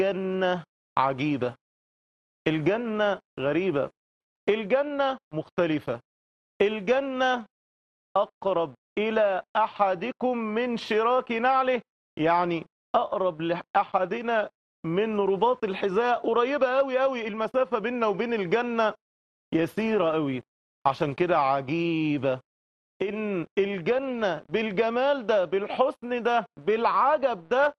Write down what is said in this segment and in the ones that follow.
الجنة عجيبة الجنة غريبة الجنة مختلفة الجنة أقرب إلى أحدكم من شراك نعله يعني أقرب لأحدنا من رباط الحذاء قريبة أوي أوي المسافة بيننا وبين الجنة يسيرة أوي عشان كده عجيبة إن الجنة بالجمال ده بالحسن ده بالعجب ده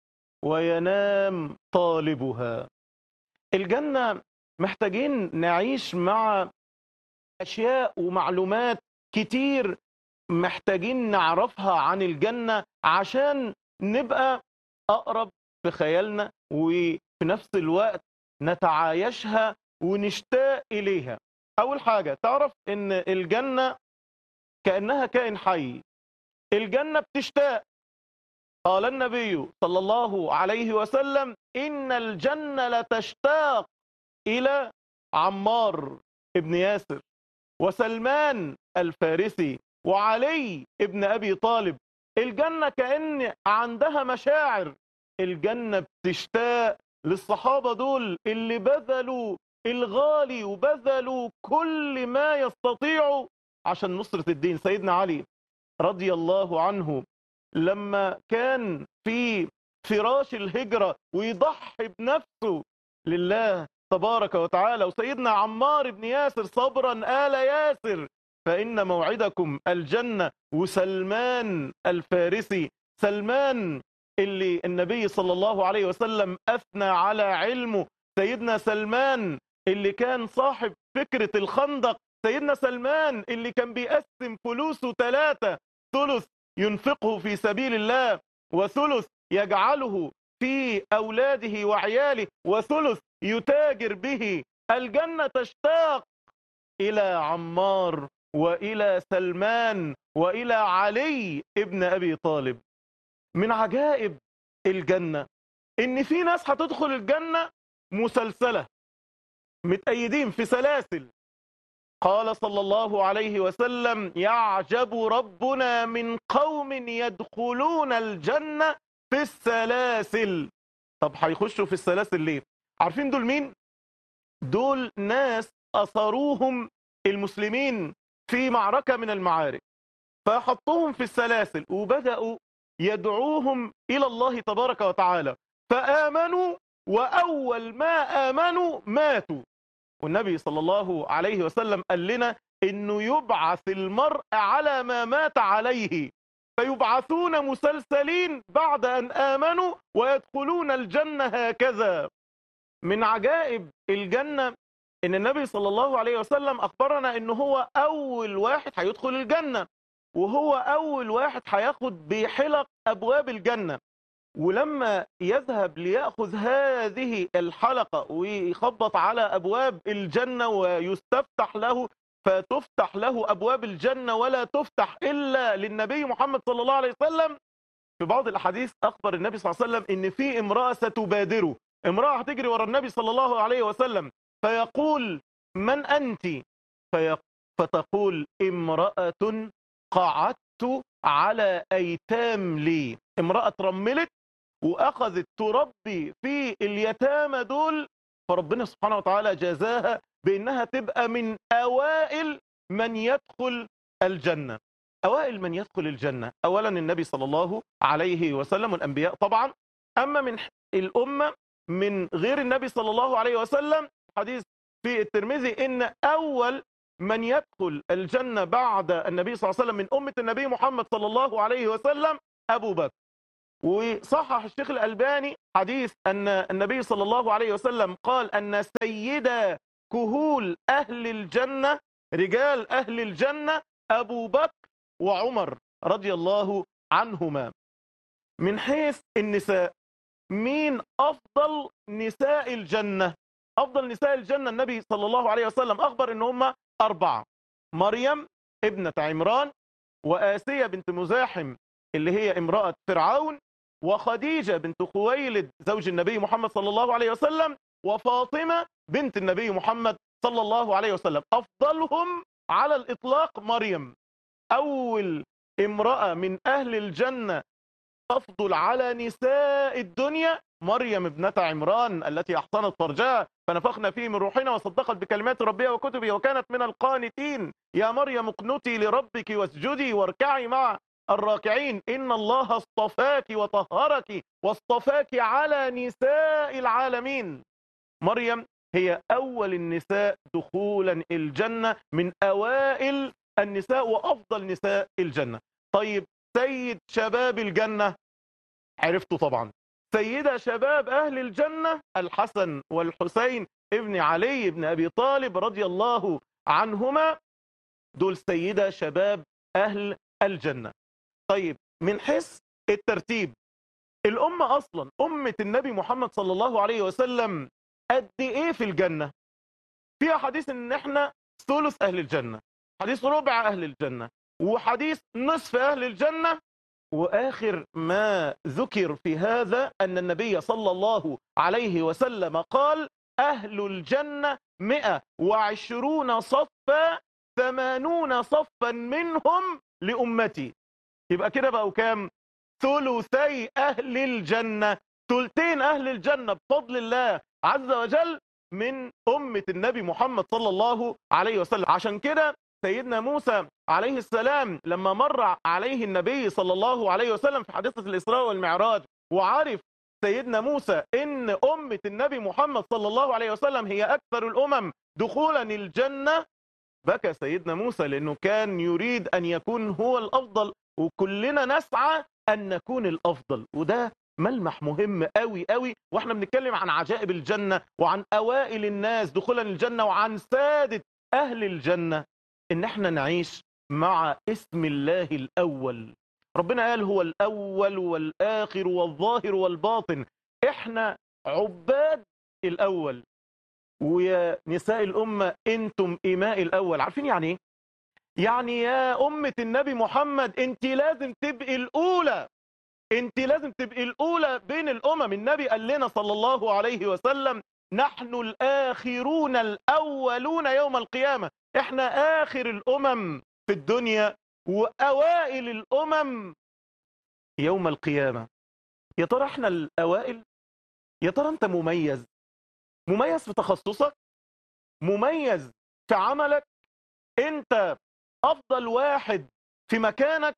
وينام طالبها الجنة محتاجين نعيش مع أشياء ومعلومات كتير محتاجين نعرفها عن الجنة عشان نبقى أقرب في خيالنا وفي نفس الوقت نتعايشها ونشتاق إليها أول حاجة تعرف إن الجنة كأنها كائن حي الجنة بتشتاق قال النبي صلى الله عليه وسلم إن الجنة لتشتاق إلى عمار ابن ياسر وسلمان الفارسي وعلي ابن أبي طالب الجنة كأن عندها مشاعر الجنة بتشتاق للصحابة دول اللي بذلوا الغالي وبذلوا كل ما يستطيعوا عشان نصرة الدين سيدنا علي رضي الله عنه لما كان في فراش الهجرة ويضحي بنفسه لله تبارك وتعالى وسيدنا عمار بن ياسر صبرا آل ياسر فإن موعدكم الجنة وسلمان الفارسي سلمان اللي النبي صلى الله عليه وسلم أثنى على علمه سيدنا سلمان اللي كان صاحب فكرة الخندق سيدنا سلمان اللي كان بيقسم فلوسه ثلاثة ثلث ينفقه في سبيل الله وثلث يجعله في أولاده وعياله وثلث يتاجر به الجنة تشتاق إلى عمار وإلى سلمان وإلى علي ابن أبي طالب من عجائب الجنة إن في ناس هتدخل الجنة مسلسلة متأيدين في سلاسل قال صلى الله عليه وسلم يعجب ربنا من قوم يدخلون الجنة في السلاسل طب هيخشوا في السلاسل ليه عارفين دول مين دول ناس أثروهم المسلمين في معركة من المعارك فحطوهم في السلاسل وبدأوا يدعوهم إلى الله تبارك وتعالى فآمنوا وأول ما آمنوا ماتوا والنبي صلى الله عليه وسلم قال لنا انه يبعث المرء على ما مات عليه فيبعثون مسلسلين بعد ان امنوا ويدخلون الجنة هكذا من عجائب الجنة ان النبي صلى الله عليه وسلم اخبرنا انه هو اول واحد هيدخل الجنة وهو اول واحد هياخد بحلق ابواب الجنة ولما يذهب ليأخذ هذه الحلقة ويخبط على أبواب الجنة ويستفتح له فتفتح له أبواب الجنة ولا تفتح إلا للنبي محمد صلى الله عليه وسلم في بعض الأحاديث أخبر النبي صلى الله عليه وسلم إن في امرأة ستبادره امرأة هتجري ورا النبي صلى الله عليه وسلم فيقول من أنت في فتقول امرأة قعدت على أيتام لي امرأة رملت واخذت تربي في اليتامى دول فربنا سبحانه وتعالى جزاها بانها تبقى من اوائل من يدخل الجنة اوائل من يدخل الجنة اولا النبي صلى الله عليه وسلم والانبياء طبعا اما من الامة من غير النبي صلى الله عليه وسلم حديث في الترمذي ان اول من يدخل الجنة بعد النبي صلى الله عليه وسلم من امة النبي محمد صلى الله عليه وسلم ابو بكر وصحح الشيخ الألباني حديث أن النبي صلى الله عليه وسلم قال أن سيد كهول أهل الجنة رجال أهل الجنة أبو بكر وعمر رضي الله عنهما من حيث النساء مين أفضل نساء الجنة أفضل نساء الجنة النبي صلى الله عليه وسلم أخبر أن هم أربعة مريم ابنة عمران وآسية بنت مزاحم اللي هي امرأة فرعون وخديجة بنت خويلد زوج النبي محمد صلى الله عليه وسلم وفاطمة بنت النبي محمد صلى الله عليه وسلم أفضلهم على الإطلاق مريم أول امرأة من أهل الجنة تفضل على نساء الدنيا مريم ابنة عمران التي أحصنت فرجها فنفخنا فيه من روحنا وصدقت بكلمات ربها وكتبه وكانت من القانتين يا مريم اقنتي لربك واسجدي واركعي مع الراكعين إن الله اصطفاك وطهرك واصطفاك على نساء العالمين مريم هي أول النساء دخولا الجنة من أوائل النساء وأفضل نساء الجنة طيب سيد شباب الجنة عرفته طبعا سيدة شباب أهل الجنة الحسن والحسين ابن علي بن أبي طالب رضي الله عنهما دول سيدة شباب أهل الجنة طيب من حيث الترتيب الأمة أصلا أمة النبي محمد صلى الله عليه وسلم قد إيه في الجنة فيها حديث إن إحنا ثلث أهل الجنة حديث ربع أهل الجنة وحديث نصف أهل الجنة وآخر ما ذكر في هذا أن النبي صلى الله عليه وسلم قال أهل الجنة مئة وعشرون صفا ثمانون صفا منهم لأمتي يبقى كده بقوا كام ثلثي أهل الجنة ثلثين أهل الجنة بفضل الله عز وجل من أمة النبي محمد صلى الله عليه وسلم عشان كده سيدنا موسى عليه السلام لما مر عليه النبي صلى الله عليه وسلم في حادثة الإسراء والمعراج وعرف سيدنا موسى ان أمة النبي محمد صلى الله عليه وسلم هي أكثر الأمم دخولا الجنة بكى سيدنا موسى لأنه كان يريد أن يكون هو الأفضل وكلنا نسعى أن نكون الأفضل وده ملمح مهم قوي قوي واحنا بنتكلم عن عجائب الجنة وعن أوائل الناس دخولا الجنة وعن سادة أهل الجنة ان احنا نعيش مع اسم الله الأول ربنا قال هو الأول والآخر والظاهر والباطن احنا عباد الأول ويا نساء الأمة انتم إماء الأول عارفين يعني ايه يعني يا أمة النبي محمد انت لازم تبقي الأولى انت لازم تبقي الأولى بين الأمم النبي قال لنا صلى الله عليه وسلم نحن الآخرون الأولون يوم القيامة احنا آخر الأمم في الدنيا وأوائل الأمم يوم القيامة يا ترى احنا الأوائل يا ترى انت مميز مميز في تخصصك مميز في عملك انت افضل واحد في مكانك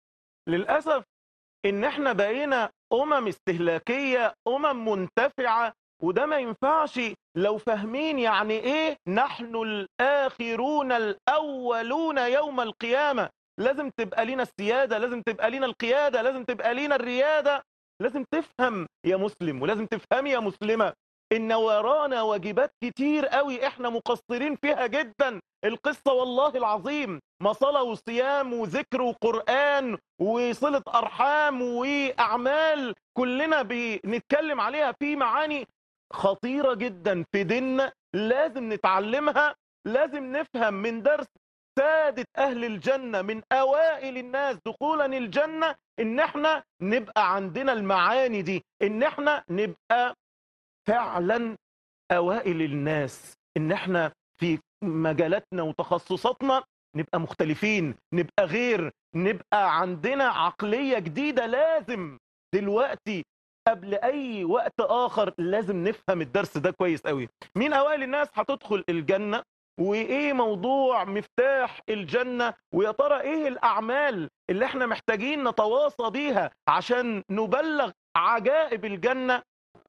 للأسف ان احنا بقينا امم استهلاكية امم منتفعة وده ما ينفعش لو فاهمين يعني ايه نحن الاخرون الاولون يوم القيامة لازم تبقى لنا السيادة لازم تبقى لنا القيادة لازم تبقى لنا الريادة لازم تفهم يا مسلم ولازم تفهم يا مسلمة ان ورانا واجبات كتير قوي احنا مقصرين فيها جدا القصة والله العظيم ما صلاة وصيام وذكر وقرآن وصلة أرحام وأعمال كلنا بنتكلم عليها في معاني خطيرة جدا في ديننا لازم نتعلمها لازم نفهم من درس سادة أهل الجنة من أوائل الناس دخولا الجنة إن احنا نبقى عندنا المعاني دي إن احنا نبقى فعلا أوائل الناس إن احنا في مجالاتنا وتخصصاتنا نبقى مختلفين نبقى غير نبقى عندنا عقلية جديدة لازم دلوقتي قبل اي وقت اخر لازم نفهم الدرس ده كويس قوي مين اوائل الناس هتدخل الجنة وايه موضوع مفتاح الجنة ويا ترى ايه الاعمال اللي احنا محتاجين نتواصى بيها عشان نبلغ عجائب الجنة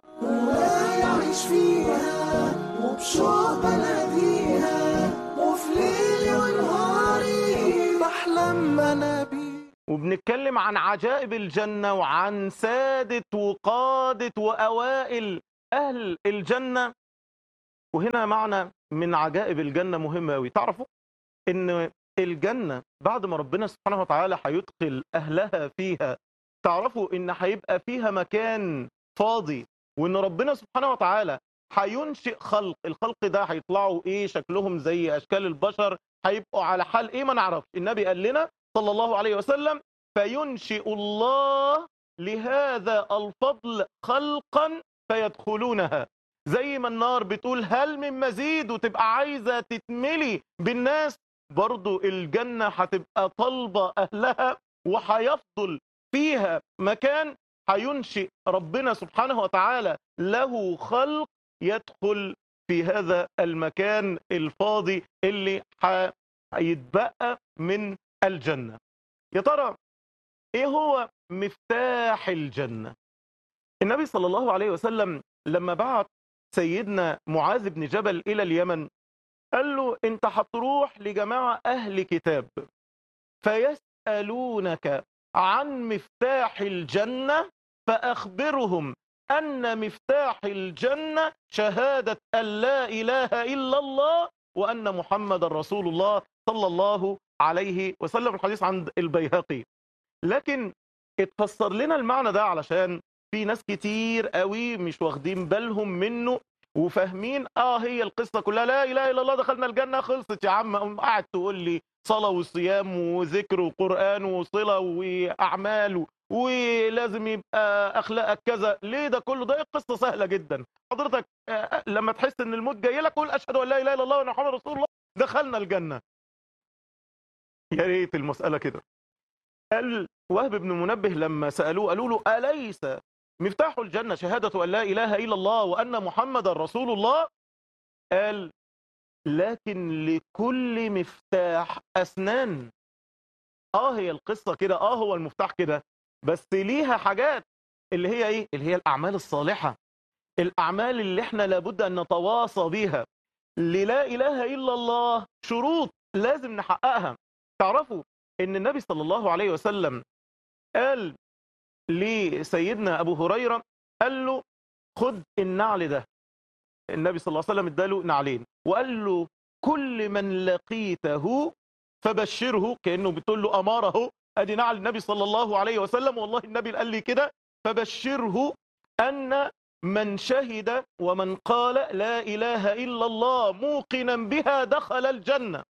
ويعيش فيها وبشوق بلديها وفي ليلي ونهاري بحلم انا بيه وبنتكلم عن عجائب الجنة وعن سادة وقادة وأوائل أهل الجنة وهنا معنى من عجائب الجنة مهم أوي تعرفوا إن الجنة بعد ما ربنا سبحانه وتعالى هيدخل أهلها فيها تعرفوا إن هيبقى فيها مكان فاضي وإن ربنا سبحانه وتعالى هينشئ خلق الخلق ده هيطلعوا إيه شكلهم زي أشكال البشر هيبقوا على حال إيه ما نعرفش النبي قال لنا صلى الله عليه وسلم فينشئ الله لهذا الفضل خلقا فيدخلونها زي ما النار بتقول هل من مزيد وتبقى عايزة تتملي بالناس برضو الجنة هتبقى طالبة أهلها وهيفضل فيها مكان هينشئ ربنا سبحانه وتعالى له خلق يدخل في هذا المكان الفاضي اللي هيتبقى من الجنة يا ترى ايه هو مفتاح الجنة النبي صلى الله عليه وسلم لما بعت سيدنا معاذ بن جبل إلى اليمن قال له انت هتروح لجماعة أهل كتاب فيسألونك عن مفتاح الجنة فأخبرهم أن مفتاح الجنة شهادة أن لا إله إلا الله وأن محمد رسول الله صلى الله عليه وسلم الحديث عند البيهقي لكن اتفسر لنا المعنى ده علشان في ناس كتير قوي مش واخدين بالهم منه وفاهمين اه هي القصه كلها لا اله الا الله دخلنا الجنه خلصت يا عم قوم قاعد تقول لي صلاه وصيام وذكر وقران وصله واعمال ولازم يبقى اخلاقك كذا ليه ده كله ده قصه سهله جدا حضرتك آه لما تحس ان الموت جاي لك قول اشهد ان لا اله الا الله وان محمد رسول الله دخلنا الجنه يا ريت المساله كده قال وهب بن منبه لما سالوه قالوا له اليس مفتاح الجنة شهادة أن لا إله إلا الله وأن محمد رسول الله قال لكن لكل مفتاح أسنان آه هي القصة كده آه هو المفتاح كده بس ليها حاجات اللي هي إيه اللي هي الأعمال الصالحة الأعمال اللي إحنا لابد أن نتواصى بيها للا إله إلا الله شروط لازم نحققها تعرفوا ان النبي صلى الله عليه وسلم قال لسيدنا ابو هريره قال له خد النعل ده النبي صلى الله عليه وسلم اداله نعلين وقال له كل من لقيته فبشره كانه بتقول له اماره ادي نعل النبي صلى الله عليه وسلم والله النبي قال لي كده فبشره ان من شهد ومن قال لا اله الا الله موقنا بها دخل الجنه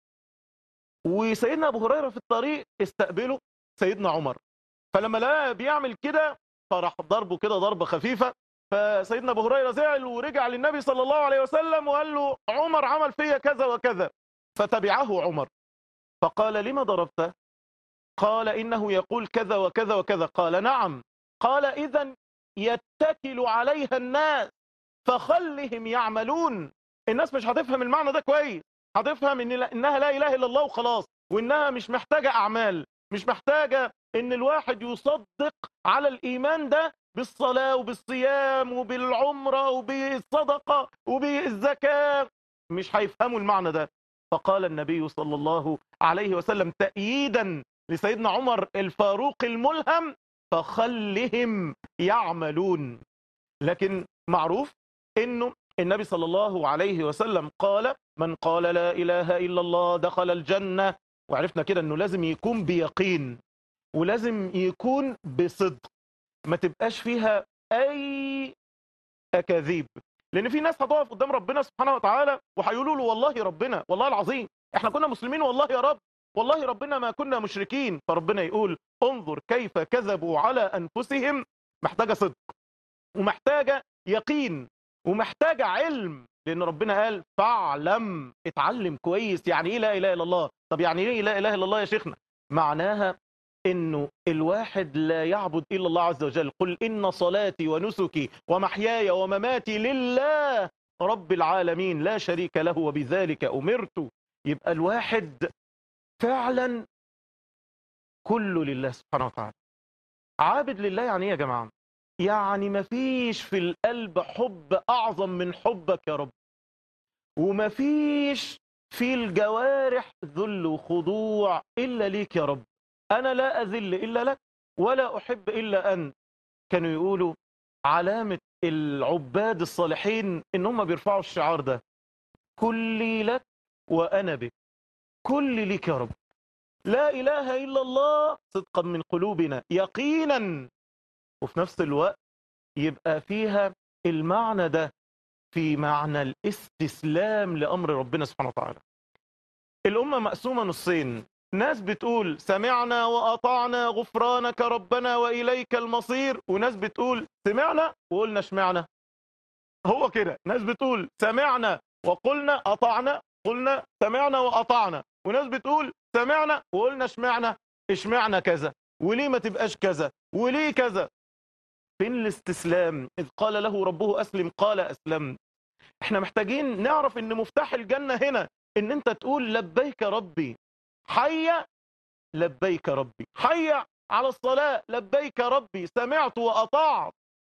وسيدنا ابو هريره في الطريق استقبله سيدنا عمر فلما لقى بيعمل كده فراح ضربه كده ضربه خفيفه فسيدنا ابو هريره زعل ورجع للنبي صلى الله عليه وسلم وقال له عمر عمل فيا كذا وكذا فتبعه عمر فقال لما ضربته قال انه يقول كذا وكذا وكذا قال نعم قال اذا يتكل عليها الناس فخلهم يعملون الناس مش هتفهم المعنى ده كويس هتفهم ان انها لا اله الا الله وخلاص وانها مش محتاجه اعمال مش محتاجه ان الواحد يصدق على الايمان ده بالصلاه وبالصيام وبالعمره وبالصدقه وبالزكاه مش هيفهموا المعنى ده فقال النبي صلى الله عليه وسلم تأييدا لسيدنا عمر الفاروق الملهم فخلهم يعملون لكن معروف انه النبي صلى الله عليه وسلم قال من قال لا اله الا الله دخل الجنه وعرفنا كده انه لازم يكون بيقين ولازم يكون بصدق ما تبقاش فيها اي اكاذيب لان في ناس هتقف قدام ربنا سبحانه وتعالى وهيقولوا له والله ربنا والله العظيم احنا كنا مسلمين والله يا رب والله ربنا ما كنا مشركين فربنا يقول انظر كيف كذبوا على انفسهم محتاجه صدق ومحتاجه يقين ومحتاجه علم لان ربنا قال فاعلم اتعلم كويس يعني ايه لا اله الا الله طب يعني ايه لا اله الا الله يا شيخنا معناها انه الواحد لا يعبد الا الله عز وجل قل ان صلاتي ونسكي ومحياي ومماتي لله رب العالمين لا شريك له وبذلك امرت يبقى الواحد فعلا كله لله سبحانه وتعالى عابد لله يعني ايه يا جماعه يعني مفيش في القلب حب اعظم من حبك يا رب ومفيش في الجوارح ذل وخضوع الا ليك يا رب انا لا اذل الا لك ولا احب الا انت كانوا يقولوا علامه العباد الصالحين ان هم بيرفعوا الشعار ده كلي لك وانا بك كل ليك يا رب لا اله الا الله صدقا من قلوبنا يقينا وفي نفس الوقت يبقى فيها المعنى ده في معنى الاستسلام لامر ربنا سبحانه وتعالى الامه مقسومه نصين ناس بتقول سمعنا واطعنا غفرانك ربنا واليك المصير وناس بتقول سمعنا وقلنا اشمعنا هو كده ناس بتقول سمعنا وقلنا اطعنا قلنا سمعنا واطعنا وناس بتقول سمعنا وقلنا اشمعنا اشمعنا كذا وليه ما تبقاش كذا وليه كذا فين الاستسلام إذ قال له ربه أسلم قال أسلم احنا محتاجين نعرف ان مفتاح الجنة هنا ان انت تقول لبيك ربي حي لبيك ربي حي على الصلاة لبيك ربي سمعت وأطعت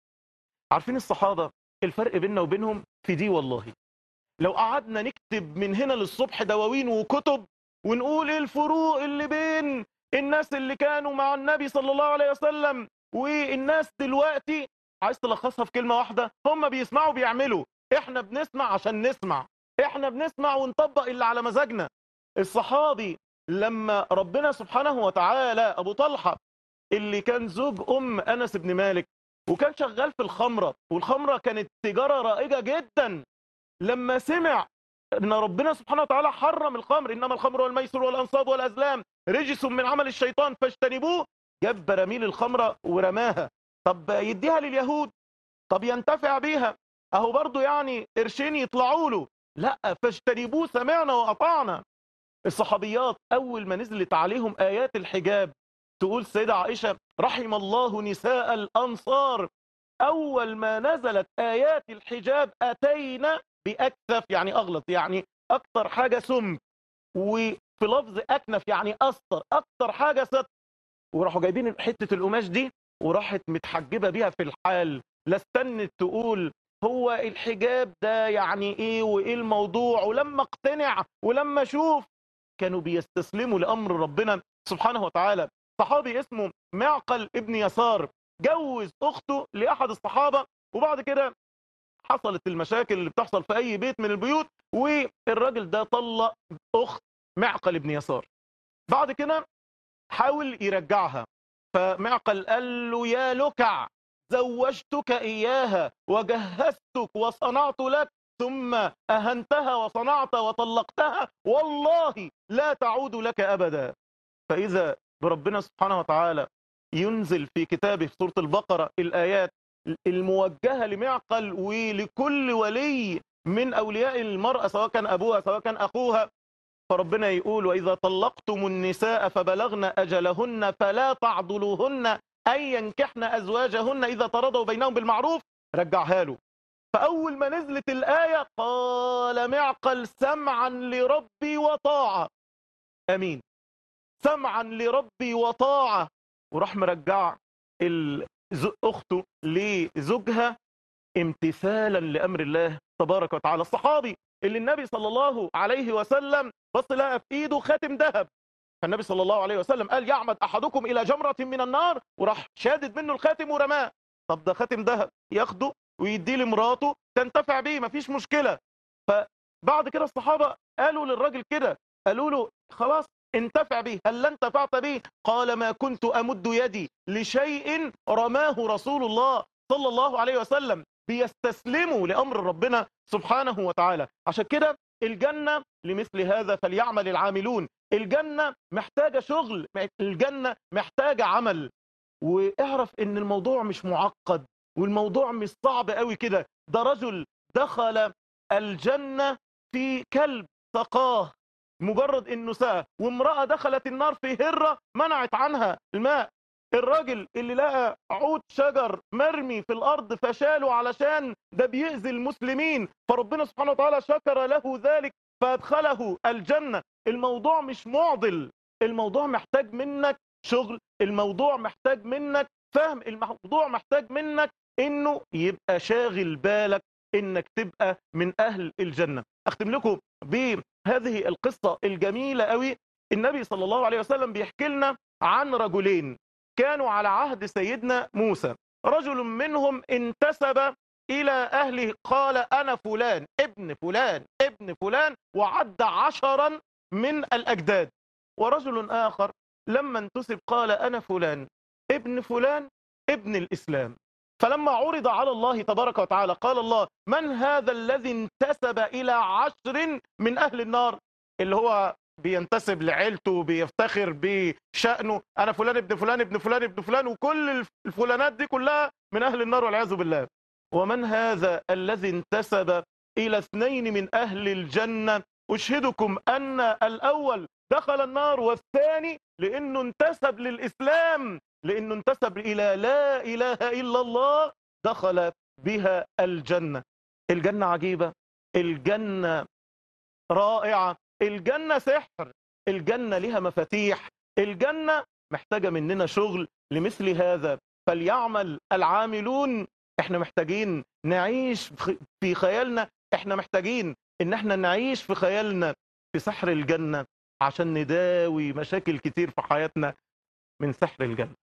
عارفين الصحابة الفرق بيننا وبينهم في دي والله لو قعدنا نكتب من هنا للصبح دواوين وكتب ونقول ايه الفروق اللي بين الناس اللي كانوا مع النبي صلى الله عليه وسلم والناس دلوقتي عايز تلخصها في كلمة واحدة هم بيسمعوا بيعملوا احنا بنسمع عشان نسمع احنا بنسمع ونطبق اللي على مزاجنا الصحابي لما ربنا سبحانه وتعالى ابو طلحة اللي كان زوج ام انس بن مالك وكان شغال في الخمرة والخمرة كانت تجارة رائجة جدا لما سمع ان ربنا سبحانه وتعالى حرم الخمر انما الخمر والميسر والانصاب والازلام رجس من عمل الشيطان فاجتنبوه جاب براميل الخمرة ورماها طب يديها لليهود طب ينتفع بيها اهو برضو يعني قرشين يطلعوا له لا فاجتنبوه سمعنا واطعنا الصحابيات اول ما نزلت عليهم ايات الحجاب تقول سيدة عائشة رحم الله نساء الانصار اول ما نزلت ايات الحجاب اتينا باكثف يعني اغلط يعني اكتر حاجة سم وفي لفظ اكنف يعني استر اكتر حاجة ستر وراحوا جايبين حتة القماش دي وراحت متحجبة بيها في الحال لا استنت تقول هو الحجاب ده يعني ايه وايه الموضوع ولما اقتنع ولما اشوف كانوا بيستسلموا لامر ربنا سبحانه وتعالى صحابي اسمه معقل ابن يسار جوز اخته لاحد الصحابه وبعد كده حصلت المشاكل اللي بتحصل في اي بيت من البيوت والراجل ده طلق اخت معقل ابن يسار بعد كده حاول يرجعها فمعقل قال له يا لكع زوجتك إياها وجهزتك وصنعت لك ثم أهنتها وصنعت وطلقتها والله لا تعود لك أبدا فإذا بربنا سبحانه وتعالى ينزل في كتابه في سورة البقرة الآيات الموجهة لمعقل ولكل ولي من أولياء المرأة سواء كان أبوها سواء كان أخوها فربنا يقول وإذا طلقتم النساء فبلغن أجلهن فلا تعضلوهن أن ينكحن أزواجهن إذا ترضوا بينهم بالمعروف رجعها له فأول ما نزلت الآية قال معقل سمعا لربي وطاعة أمين سمعا لربي وطاعة وراح مرجع أخته لزوجها امتثالا لأمر الله تبارك وتعالى الصحابي اللي النبي صلى الله عليه وسلم بص لقى في ايده خاتم ذهب فالنبي صلى الله عليه وسلم قال يعمد احدكم الى جمره من النار وراح شادد منه الخاتم ورماه طب ده خاتم ذهب ياخده ويديه لمراته تنتفع بيه مفيش مشكله فبعد كده الصحابه قالوا للراجل كده قالوا له خلاص انتفع به هل انتفعت به قال ما كنت امد يدي لشيء رماه رسول الله صلى الله عليه وسلم بيستسلموا لامر ربنا سبحانه وتعالى عشان كده الجنه لمثل هذا فليعمل العاملون الجنة محتاجة شغل الجنة محتاجة عمل واعرف ان الموضوع مش معقد والموضوع مش صعب قوي كده ده رجل دخل الجنة في كلب سقاه مجرد انه ساء وامرأة دخلت النار في هرة منعت عنها الماء الراجل اللي لقى عود شجر مرمي في الارض فشاله علشان ده بيأذي المسلمين فربنا سبحانه وتعالى شكر له ذلك فادخله الجنة الموضوع مش معضل الموضوع محتاج منك شغل الموضوع محتاج منك فهم الموضوع محتاج منك انه يبقى شاغل بالك انك تبقى من اهل الجنة اختم لكم بهذه القصة الجميلة قوي النبي صلى الله عليه وسلم بيحكي لنا عن رجلين كانوا على عهد سيدنا موسى رجل منهم انتسب إلى أهله قال أنا فلان ابن فلان ابن فلان وعد عشرا من الأجداد ورجل آخر لما انتسب قال أنا فلان ابن فلان ابن الإسلام فلما عرض على الله تبارك وتعالى قال الله من هذا الذي انتسب إلى عشر من أهل النار اللي هو بينتسب لعيلته بيفتخر بشأنه أنا فلان ابن فلان ابن فلان ابن فلان وكل الفلانات دي كلها من أهل النار والعياذ بالله ومن هذا الذي انتسب إلى اثنين من أهل الجنة أشهدكم أن الأول دخل النار والثاني لأنه انتسب للإسلام لأنه انتسب إلى لا إله إلا الله دخل بها الجنة الجنة عجيبة الجنة رائعة الجنة سحر الجنة لها مفاتيح الجنة محتاجة مننا شغل لمثل هذا فليعمل العاملون احنا محتاجين نعيش في خيالنا احنا محتاجين ان احنا نعيش في خيالنا في سحر الجنة عشان نداوي مشاكل كتير في حياتنا من سحر الجنة